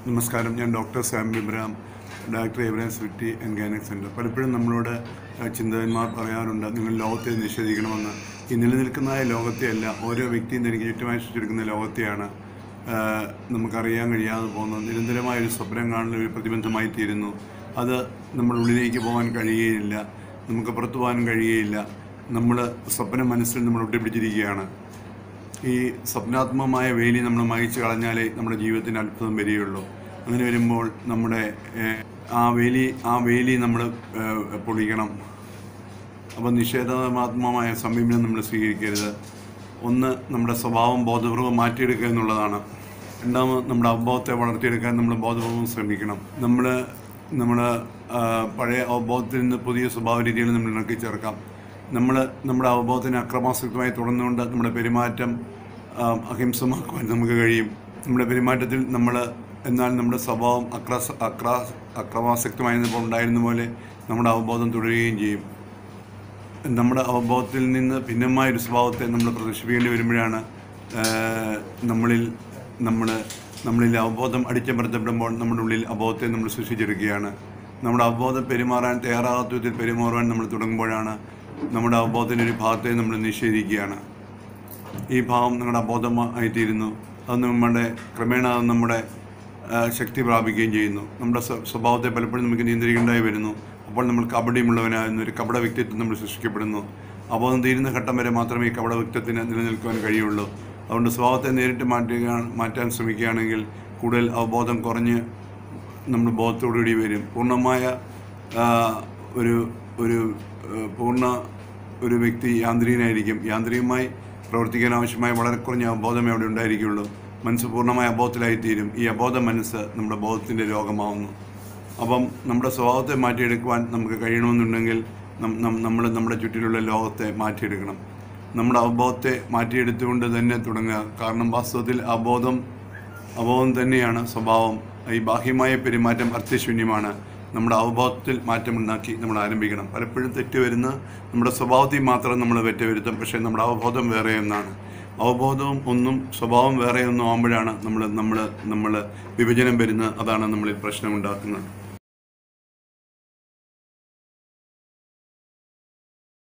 നമസ്കാരം ഞാൻ doctor Sam Ibram doctor Ibrahim സ്വിറ്റി ആൻഡ് ഗൈനക് സെൻറ്റർ പലപ്പോഴും നമ്മളോട് ആ, ചിന്തകന്മാർ പറയാറുണ്ട് നിങ്ങൾ ലോകത്തെ നിഷേധിക്കണമെന്ന് ഈ നിലനിൽക്കുന്ന ലോകത്തെയല്ല ഓരോ വ്യക്തിയും തനിക്ക് ചുറ്റുമായി സൃഷ്ടിച്ചിരിക്കുന്ന ലോകത്തെയാണ് ആ, നമുക്കറിയാൻ കഴിയാതെ പോകുന്നത് നിരന്തരമായ ഒരു സ്വപ്നം കാണുന്ന ഒരു പ്രതിബന്ധമായി തീരുന്നു അത് നമ്മുടെ ഉള്ളിലേക്ക് പോകാൻ കഴിയുകയില്ല നമുക്ക് പുറത്തു പോകാൻ കഴിയുകയില്ല നമ്മൾ സ്വപ്നം മനസ്സിൽ നമ്മൾ ഒട്ടിപ്പിടിച്ചിരിക്കുകയാണ് ഈ സ്വപ്നാത്മകമായ വേലി നമ്മൾ മായിച്ചു കളഞ്ഞാലേ നമ്മുടെ ജീവിതത്തിന് അത്ഭുതം വരികയുള്ളൂ അങ്ങനെ വരുമ്പോൾ നമ്മുടെ ഏഹ്, ആ വേലി ആ വേലി നമ്മൾ ഏഹ്, പൊളിക്കണം അപ്പോൾ നിഷേധാത്മകമായ സമീപനം നമ്മൾ സ്വീകരിക്കരുത് ഒന്ന് നമ്മുടെ സ്വഭാവം ബോധപൂർവ്വം മാറ്റിയെടുക്കുക എന്നുള്ളതാണ് രണ്ടാമത് നമ്മുടെ അവബോധത്തെ വളർത്തിയെടുക്കാൻ നമ്മൾ ബോധപൂർവ്വം ശ്രമിക്കണം നമ്മൾ നമ്മൾ പഴയ അവബോധത്തിൽ നിന്ന് പുതിയ സ്വഭാവ രീതികൾ നമ്മൾ ഇണക്കി ചേർക്കാം നമ്മൾ നമ്മുടെ അവബോധത്തിന് അക്രമാസക്തമായി തുടർന്നുകൊണ്ട് നമ്മുടെ പെരുമാറ്റം ആ, അഹിംസമാക്കുവാൻ നമുക്ക് കഴിയും നമ്മുടെ പെരുമാറ്റത്തിൽ നമ്മൾ എന്നാൽ നമ്മുടെ സ്വഭാവം അക്രാസ അക്രാ അക്രമാസക്തമായിരുന്നപ്പോൾ ഉണ്ടായിരുന്ന പോലെ നമ്മുടെ അവബോധം തുടരുകയും ചെയ്യും നമ്മുടെ അവബോധത്തിൽ നിന്ന് ഭിന്നമായ ഒരു സ്വഭാവത്തെ നമ്മൾ പ്രദർശിപ്പിക്കേണ്ടി വരുമ്പോഴാണ് ആ, നമ്മളിൽ നമ്മൾ നമ്മളിൽ അവബോധം അടിച്ചമർത്തപ്പെടുമ്പോൾ നമ്മുടെ ഉള്ളിൽ അബോധത്തെ നമ്മൾ സൃഷ്ടിച്ചെടുക്കുകയാണ് നമ്മുടെ അവബോധം പെരുമാറാൻ തയ്യാറാകാത്ത വിധത്തിൽ പെരുമാറുവാൻ നമ്മൾ തുടങ്ങുമ്പോഴാണ് നമ്മുടെ അവബോധത്തിൻ്റെ ഒരു ഭാഗത്തെ നമ്മൾ നിഷേധിക്കുകയാണ് ഈ ഭാവം നിങ്ങളുടെ അബോധമായിത്തീരുന്നു അത് നമ്മുടെ ക്രമേണ അത് നമ്മുടെ ആ, ശക്തി പ്രാപിക്കുകയും ചെയ്യുന്നു നമ്മുടെ സ്വ- സ്വഭാവത്തെ പലപ്പോഴും നമുക്ക് നിയന്ത്രിക്കേണ്ടതായി വരുന്നു അപ്പോൾ നമ്മൾ കബഡിയുമുള്ളവനാകുന്ന ഒരു കപട വ്യക്തിത്വം നമ്മൾ സൃഷ്ടിക്കപ്പെടുന്നു അബോധം തീരുന്ന ഘട്ടം വരെ മാത്രമേ ഈ കപട വ്യക്തിത്വത്തിന് നിലനിൽക്കുവാൻ കഴിയുള്ളൂ അതുകൊണ്ട് സ്വഭാവത്തെ നേരിട്ട് മാറ്റുക മാറ്റാൻ ശ്രമിക്കുകയാണെങ്കിൽ കൂടുതൽ അവബോധം കുറഞ്ഞ് നമ്മൾ ബോധത്തോടുകൂടി വരും പൂർണ്ണമായ ആ, ഒരു ഒരു ആ, പൂർണ്ണ ഒരു വ്യക്തി യാന്ത്രികനായിരിക്കും യാന്ത്രികമായി പ്രവർത്തിക്കാൻ ആവശ്യമായ വളരെ കുറഞ്ഞ അബോധമേ അവിടെ ഉണ്ടായിരിക്കുള്ളൂ മനസ്സ് പൂർണ്ണമായ അബോധത്തിലായിത്തീരും ഈ അബോധ മനസ്സ് നമ്മുടെ ബോധത്തിൻ്റെ രോഗമാവുന്നു അപ്പം നമ്മുടെ സ്വഭാവത്തെ മാറ്റിയെടുക്കുവാൻ നമുക്ക് കഴിയണമെന്നുണ്ടെങ്കിൽ നമ്മൾ നമ്മുടെ ചുറ്റിലുള്ള ലോകത്തെ മാറ്റിയെടുക്കണം നമ്മുടെ അവബോധത്തെ മാറ്റിയെടുത്തുകൊണ്ട് തന്നെ തുടങ്ങുക കാരണം വാസ്തവത്തിൽ അബോധം അബോധം തന്നെയാണ് സ്വഭാവം ഈ ബാഹ്യമായ പെരുമാറ്റം അർത്ഥശൂന്യമാണ് നമ്മുടെ അവബോധത്തിൽ മാറ്റമുണ്ടാക്കി നമ്മൾ ആരംഭിക്കണം പലപ്പോഴും തെറ്റ് വരുന്ന നമ്മുടെ സ്വഭാവത്തിൽ മാത്രം നമ്മൾ തെറ്റ് വരുത്തും പക്ഷേ നമ്മുടെ അവബോധം വേറെ ഒന്നാണ് അവബോധവും ഒന്നും സ്വഭാവം വേറെ ഒന്നും ആകുമ്പോഴാണ് നമ്മൾ നമ്മൾ നമ്മൾ വിഭജനം വരുന്നത് അതാണ് നമ്മളിൽ പ്രശ്നമുണ്ടാക്കുന്നത്